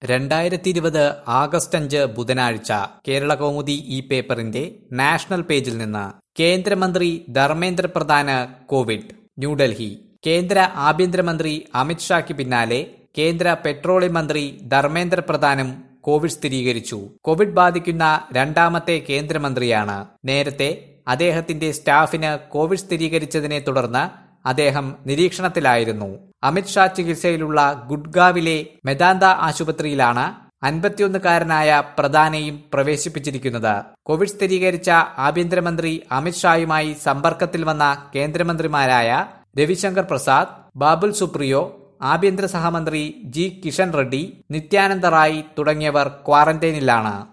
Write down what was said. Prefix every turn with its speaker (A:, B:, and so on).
A: രണ്ടായിരത്തി ഇരുപത് ആഗസ്റ്റ് അഞ്ച് ബുധനാഴ്ച കേരള കൗമുദി ഈ പേപ്പറിന്റെ നാഷണൽ പേജിൽ നിന്ന് കേന്ദ്രമന്ത്രി ധർമ്മേന്ദ്ര പ്രധാന് കോവിഡ് ന്യൂഡൽഹി കേന്ദ്ര ആഭ്യന്തരമന്ത്രി അമിത്ഷായ്ക്ക് പിന്നാലെ കേന്ദ്ര പെട്രോളിയം മന്ത്രി ധർമ്മേന്ദ്ര പ്രധാനും കോവിഡ് സ്ഥിരീകരിച്ചു കോവിഡ് ബാധിക്കുന്ന രണ്ടാമത്തെ കേന്ദ്രമന്ത്രിയാണ് നേരത്തെ അദ്ദേഹത്തിന്റെ സ്റ്റാഫിന് കോവിഡ് സ്ഥിരീകരിച്ചതിനെ തുടർന്ന് അദ്ദേഹം നിരീക്ഷണത്തിലായിരുന്നു അമിത്ഷാ ചികിത്സയിലുള്ള ഗുഡ്ഗാവിലെ മെദാന്ത ആശുപത്രിയിലാണ് അൻപത്തിയൊന്നുകാരനായ പ്രധാനെയും പ്രവേശിപ്പിച്ചിരിക്കുന്നത് കോവിഡ് സ്ഥിരീകരിച്ച ആഭ്യന്തരമന്ത്രി അമിത്ഷായുമായി സമ്പർക്കത്തിൽ വന്ന കേന്ദ്രമന്ത്രിമാരായ രവിശങ്കർ പ്രസാദ് ബാബുൽ സുപ്രിയോ ആഭ്യന്തര സഹമന്ത്രി ജി കിഷൻ റെഡ്ഡി നിത്യാനന്ദ റായ് തുടങ്ങിയവർ ക്വാറന്റൈനിലാണ്